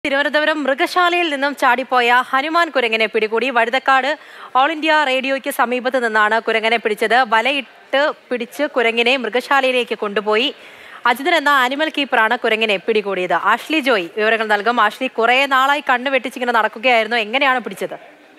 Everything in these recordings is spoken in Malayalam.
തിരുവനന്തപുരം മൃഗശാലയിൽ നിന്നും ചാടിപ്പോയ ഹനുമാൻ കുരങ്ങനെ പിടികൂടി വഴുതക്കാട് ഓൾ ഇന്ത്യ റേഡിയോയ്ക്ക് സമീപത്ത് നിന്നാണ് കുരങ്ങനെ പിടിച്ചത് വലയിട്ട് പിടിച്ച് കുരങ്ങിനെ മൃഗശാലയിലേക്ക് കൊണ്ടുപോയി അജിതൻ എന്ന ആനിമൽ കീപ്പറാണ് കുരങ്ങിനെ പിടികൂടിയത് ആഷ്ലി ജോയ് വിവരങ്ങൾ നൽകും ആഷ്ലി കുറെ നാളായി കണ്ണു വെട്ടിച്ചിങ്ങനെ നടക്കുകയായിരുന്നു എങ്ങനെയാണ് പിടിച്ചത്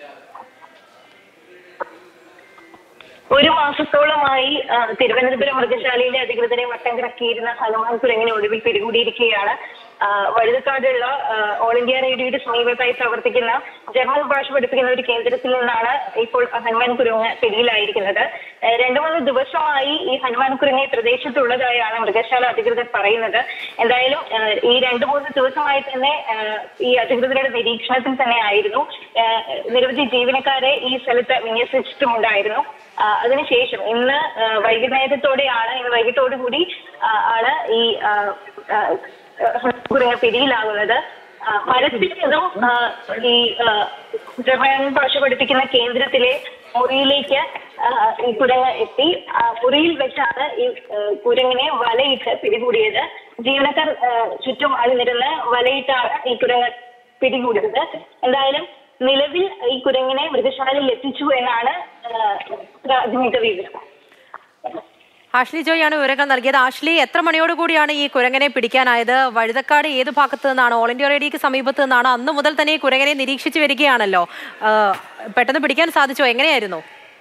ഒരു മാസത്തോളമായി ആ, തിരുവനന്തപുരം മൃഗശാലയിലെ അധികൃതരെ വട്ടം കിടക്കിയിരുന്ന ഹനുമാൻ കുരങ്ങിനെ ഒടുവിൽ പിടികൂടിയിരിക്കുകയാണ് ആ, വഴുതക്കാടുള്ള ആ, ഓൾ ഇന്ത്യ റേഡിയോയുടെ സമീപത്തായി പ്രവർത്തിക്കുന്ന ജർമ്മൻ ഭാഷ പഠിപ്പിക്കുന്ന ഒരു കേന്ദ്രത്തിൽ നിന്നാണ് ഇപ്പോൾ ഹനുമാൻ കുരങ്ങ് പിടിയിലായിരിക്കുന്നത് ആ, രണ്ടു മൂന്ന് ദിവസമായി ഈ ഹനുമാൻ കുരങ്ങ് ഈ പ്രദേശത്തുള്ളതായാണ് മൃഗശാല അധികൃതർ പറയുന്നത് എന്തായാലും ആ, ഈ രണ്ടു മൂന്ന് ദിവസമായി തന്നെ ആ, ഈ അധികൃതരുടെ നിരീക്ഷണത്തിൽ തന്നെ ആയിരുന്നു ആ, നിരവധി ജീവനക്കാരെ ഈ സ്ഥലത്ത് വിന്യസിച്ചിട്ടുമുണ്ടായിരുന്നു ആ, അതിനുശേഷം ഇന്ന് ആ, വൈകുന്നേരത്തോടെയാണ് ഇന്ന് വൈകിട്ടോടു കൂടി ആ, ആണ് ഈ ആ, ആ, കുരങ്ങ പിടിയിലാകുന്നത് ആ, മരത്തിൽ നിന്നും ആ, ഈ ആ, ജർമ്മൻ ഭാഷ പഠിപ്പിക്കുന്ന കേന്ദ്രത്തിലെ മുറിയിലേക്ക് ആ, ഈ കുരങ്ങ് എത്തി ആ, മുറിയിൽ വെച്ചാണ് ഈ ആ, കുരങ്ങിനെ വലയിട്ട് പിടികൂടിയത് ജീവനക്കാർ ആ, ചുറ്റും അണിനിരുന്ന് വലയിട്ടാണ് ഈ കുരങ്ങ് പിടികൂടിയത് എന്തായാലും നിലവിൽ ഈ കുരങ്ങിനെ മൃഗശാലയിൽ എത്തിച്ചു എന്നാണ് ആ, പ്രാഥമിക വിവരം ആഷ്ലി ജോയ് ആണ് വിവരങ്ങൾ നൽകിയത് ആഷ്ലി എത്ര മണിയോട് കൂടിയാണ് ഈ കുരങ്ങനെ പിടിക്കാനായത് വഴുതക്കാട് ഏത് ഭാഗത്ത് നിന്നാണ് ഓൾ ഇന്ത്യ റേഡിയോയ്ക്ക് സമീപത്ത് നിന്നാണ് അന്ന് മുതൽ തന്നെ ഈ കുരങ്ങനെ നിരീക്ഷിച്ചു വരികയാണല്ലോ ആ, പെട്ടെന്ന് പിടിക്കാൻ സാധിച്ചോ എങ്ങനെയായിരുന്നു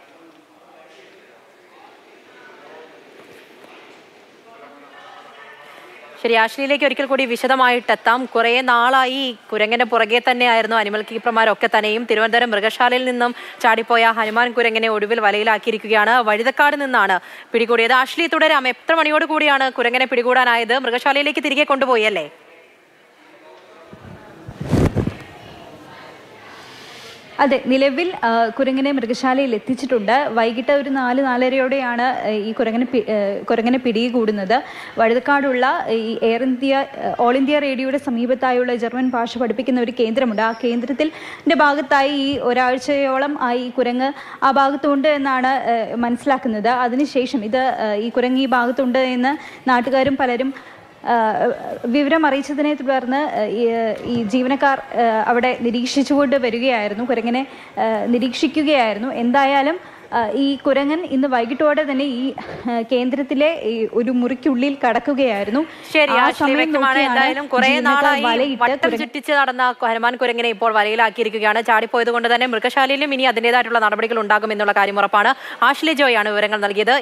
ശരി ആഷ്ലിയിലേക്ക് ഒരിക്കൽ കൂടി വിശദമായിട്ടെത്താം കുറേ നാളായി ഈ കുരങ്ങന്റെ പുറകെ തന്നെയായിരുന്നു അനിമൽ കീപ്പർമാരൊക്കെ തന്നെയും തിരുവനന്തപുരം മൃഗശാലയിൽ നിന്നും ചാടിപ്പോയ ഹനുമാൻ കുരങ്ങനെ ഒടുവിൽ വലയിലാക്കിയിരിക്കുകയാണ് വഴുതക്കാട് നിന്നാണ് പിടികൂടിയത് ആഷ്ലി തുടരാം എത്ര മണിയോട് കൂടിയാണ് കുരങ്ങനെ പിടികൂടാനായത് മൃഗശാലയിലേക്ക് തിരികെ കൊണ്ടുപോയി അല്ലേ അതെ നിലവിൽ ആ, കുരങ്ങനെ മൃഗശാലയിൽ എത്തിച്ചിട്ടുണ്ട് വൈകിട്ട് ഒരു നാല് നാലരയോടെയാണ് ആ, ഈ കുരങ്ങനെ പി- ആ, കുരങ്ങനെ പിടികൂടുന്നത് വഴുതക്കാടുള്ള ഈ എയർ ഇന്ത്യ ആ, ഓൾ ഇന്ത്യ റേഡിയോയുടെ സമീപത്തായുള്ള ജർമ്മൻ ഭാഷ പഠിപ്പിക്കുന്ന ഒരു കേന്ദ്രമുണ്ട് ആ കേന്ദ്രത്തിൻ്റെ ഭാഗത്തായി ഈ ഒരാഴ്ചയോളം ആ ഈ കുരങ്ങ് ആ ഭാഗത്തുണ്ട് എന്നാണ് ആ, മനസ്സിലാക്കുന്നത് അതിനുശേഷം ഇത് ആ, ഈ കുരങ്ങ് ഈ ഭാഗത്തുണ്ട് എന്ന് നാട്ടുകാരും പലരും ആ, വിവരം അറിയിച്ചതിനെ തുടർന്ന് ഈ ഈ ജീവനക്കാർ ആ, അവിടെ നിരീക്ഷിച്ചുകൊണ്ട് വരികയായിരുന്നു കുരങ്ങനെ ആ, നിരീക്ഷിക്കുകയായിരുന്നു എന്തായാലും ആ, ഈ കുരങ്ങൻ ഇന്ന് വൈകിട്ടോടെ തന്നെ ഈ ആ, കേന്ദ്രത്തിലെ ഈ ഒരു മുറിക്കുള്ളിൽ കടക്കുകയായിരുന്നു ശരി ആ ആഷ്ലി സമയം വ്യക്തമാണ് നോക്കിയാണ് എന്തായാലും കുറെ ജീവനക്കാർ നാളായി വലയിട്ട് വട്ടം കുരങ്ങ- ചുറ്റിച്ച് നടന്ന ഹനുമാൻ കുരങ്ങനെ ഇപ്പോൾ വലയിലാക്കിയിരിക്കുകയാണ് ചാടിപ്പോയത് കൊണ്ട് തന്നെ മൃഗശാലയിലും ഇനി അതിൻ്റെതായിട്ടുള്ള നടപടികൾ ഉണ്ടാകും എന്നുള്ള കാര്യം ഉറപ്പാണ് ആഷ്ലി ജോയ് ആണ് വിവരങ്ങൾ നൽകിയത്